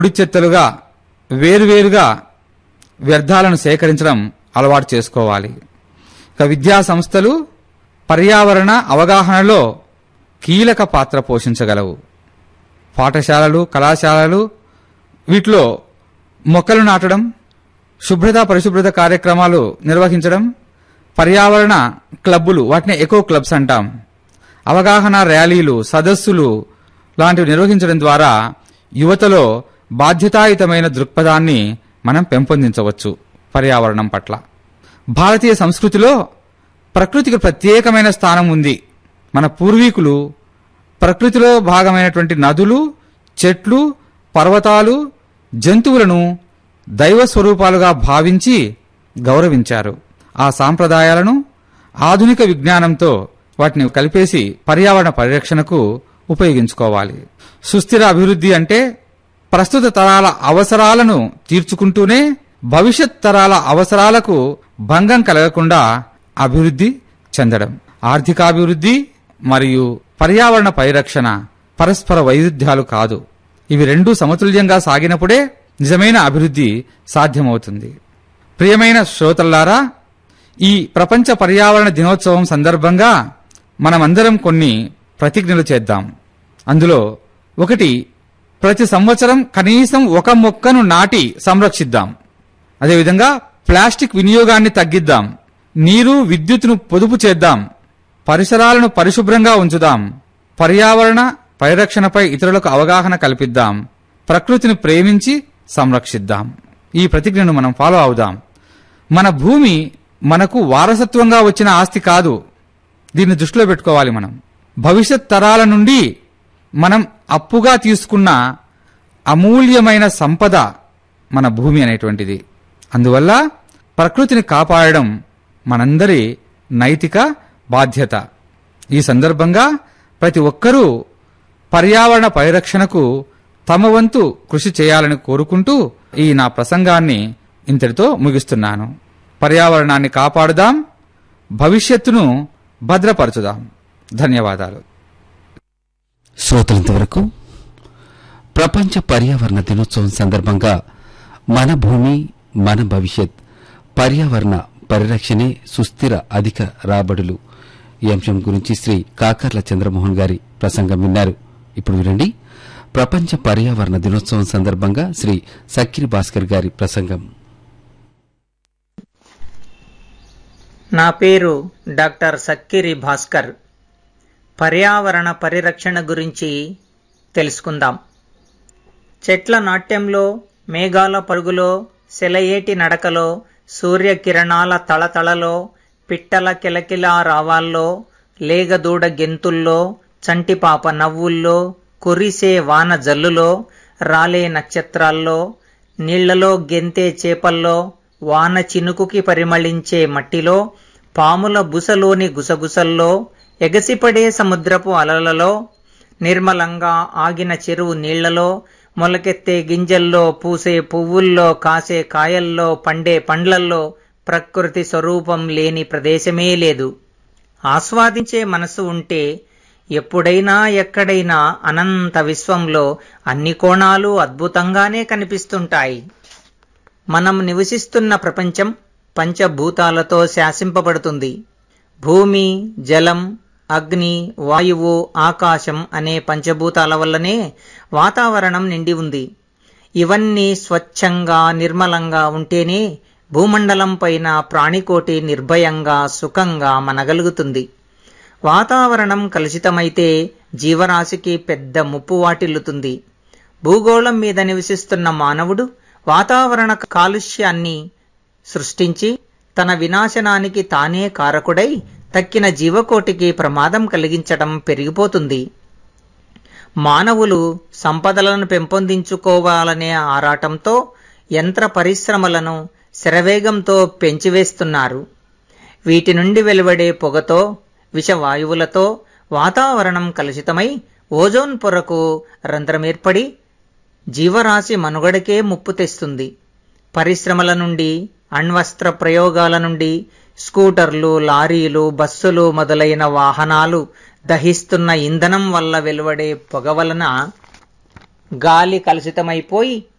పొడి చెత్తలుగా వేరువేరుగా వ్యర్థాలను సేకరించడం అలవాటు చేసుకోవాలి ఇక విద్యా సంస్థలు పర్యావరణ అవగాహనలో కీలక పాత్ర పోషించగలవు పాఠశాలలు కళాశాలలు వీటిలో మొక్కలు నాటడం శుభ్రత పరిశుభ్రత కార్యక్రమాలు నిర్వహించడం పర్యావరణ క్లబ్బులు వాటిని ఎకో క్లబ్స్ అంటాం అవగాహన ర్యాలీలు సదస్సులు లాంటివి నిర్వహించడం ద్వారా యువతలో బాధ్యతాయుతమైన దృక్పథాన్ని మనం పెంపొందించవచ్చు పర్యావరణం పట్ల భారతీయ సంస్కృతిలో ప్రకృతికి ప్రత్యేకమైన స్థానం ఉంది మన పూర్వీకులు ప్రకృతిలో భాగమైనటువంటి నదులు చెట్లు పర్వతాలు జంతువులను దైవ స్వరూపాలుగా భావించి గౌరవించారు ఆ సాంప్రదాయాలను ఆధునిక విజ్ఞానంతో వాటిని కలిపేసి పర్యావరణ పరిరక్షణకు ఉపయోగించుకోవాలి సుస్థిర అభివృద్ధి అంటే ప్రస్తుత తరాల అవసరాలను తీర్చుకుంటూనే భవిష్యత్ తరాల అవసరాలకు భంగం కలగకుండా అభివృద్ధి చెందడం ఆర్థికాభివృద్ధి మరియు పర్యావరణ పరిరక్షణ పరస్పర వైరుధ్యాలు కాదు ఇవి రెండూ సమతుల్యంగా సాగినప్పుడే నిజమైన అభివృద్ధి సాధ్యమవుతుంది ప్రియమైన శ్రోతల్లారా ఈ ప్రపంచ పర్యావరణ దినోత్సవం సందర్భంగా మనమందరం కొన్ని ప్రతిజ్ఞలు చేద్దాం అందులో ఒకటి ప్రతి సంవత్సరం కనీసం ఒక మొక్కను నాటి సంరక్షిద్దాం అదేవిధంగా ప్లాస్టిక్ వినియోగాన్ని తగ్గిద్దాం నీరు విద్యుత్తును పొదుపు చేద్దాం పరిసరాలను పరిశుభ్రంగా ఉంచుదాం పర్యావరణ పరిరక్షణపై ఇతరులకు అవగాహన కల్పిద్దాం ప్రకృతిని ప్రేమించి సంరక్షిద్దాం ఈ ప్రతిజ్ఞను మనం ఫాలో అవుదాం మన భూమి మనకు వారసత్వంగా వచ్చిన ఆస్తి కాదు దీన్ని దృష్టిలో పెట్టుకోవాలి మనం భవిష్యత్ తరాల నుండి మనం అప్పుగా తీసుకున్న అమూల్యమైన సంపద మన భూమి అనేటువంటిది అందువల్ల ప్రకృతిని కాపాడడం మనందరి నైతిక బాధ్యత ఈ సందర్భంగా ప్రతి ఒక్కరూ పర్యావరణ పరిరక్షణకు తమ వంతు కృషి చేయాలని కోరుకుంటూ ఈ నా ప్రసంగాన్ని ఇంతటితో ముగిస్తున్నాను పర్యావరణాన్ని కాపాడుదాం భవిష్యత్తును భద్రపరచుదాం ధన్యవాదాలు శ్రోతలంతవరకు ప్రపంచ పర్యావరణ దినోత్సవం సందర్భంగా మన భూమి మన భవిష్యత్ పర్యావరణ పరిరక్షణే సుస్థిర అధిక రాబడులు ఈ అంశం గురించి శ్రీ కాకర్ల చంద్రమోహన్ గారి ప్రసంగం విన్నారు ఇప్పుడు వినండి ప్రపంచ పర్యావరణ దినోత్సవం సందర్భంగా శ్రీ సక్కిరి భాస్కర్ గారి ప్రసంగం నా పేరు డాక్టర్ సక్కిరి భాస్కర్ పర్యావరణ పరిరక్షణ గురించి తెలుసుకుందాం చెట్ల నాట్యంలో మేఘాల పరుగులో సెలయేటి నడకలో సూర్యకిరణాల తళతళలో పిట్టల కిలకిలా రావాల్లో లేగదూడ గెంతుల్లో చంటిపాప నవ్వుల్లో కురిసే వాన జల్లులో రాలే నక్షత్రాల్లో నీళ్లలో గెంతే చేపల్లో వాన చినుకుకి పరిమళించే మట్టిలో పాముల బుసలోని గుసగుసల్లో ఎగసిపడే సముద్రపు అలలలో నిర్మలంగా ఆగిన చెరువు నీళ్లలో మొలకెత్తే గింజల్లో పూసే పువ్వుల్లో కాసే కాయల్లో పండే పండ్లల్లో ప్రకృతి స్వరూపం లేని ప్రదేశమే లేదు ఆస్వాదించే మనసు ఉంటే ఎప్పుడైనా ఎక్కడైనా అనంత విశ్వంలో అన్ని కోణాలు అద్భుతంగానే కనిపిస్తుంటాయి మనం నివసిస్తున్న ప్రపంచం పంచభూతాలతో శాసింపబడుతుంది భూమి జలం అగ్ని వాయువు ఆకాశం అనే పంచభూతాల వల్లనే వాతావరణం నిండి ఉంది ఇవన్నీ స్వచ్ఛంగా నిర్మలంగా ఉంటేనే భూమండలం పైన ప్రాణికోటి నిర్భయంగా సుఖంగా మనగలుగుతుంది వాతావరణం కలుషితమైతే జీవరాశికి పెద్ద ముప్పు వాటిల్లుతుంది భూగోళం మీద నివసిస్తున్న మానవుడు వాతావరణ కాలుష్యాన్ని సృష్టించి తన వినాశనానికి తానే కారకుడై తక్కిన జీవకోటికి ప్రమాదం కలిగించడం పెరిగిపోతుంది మానవులు సంపదలను పెంపొందించుకోవాలనే ఆరాటంతో యంత్ర పరిశ్రమలను శరవేగంతో పెంచివేస్తున్నారు వీటి నుండి వెలువడే పొగతో విషవాయువులతో వాతావరణం కలుషితమై ఓజోన్ పొరకు రంధ్రమేర్పడి జీవరాశి మనుగడకే ముప్పు తెస్తుంది పరిశ్రమల నుండి అణ్వస్త్ర ప్రయోగాల నుండి స్కూటర్లు లారీలు బస్సులు మొదలైన వాహనాలు దహిస్తున్న ఇంధనం వల్ల వెలువడే పొగ వలన గాలి కలుషితమైపోయి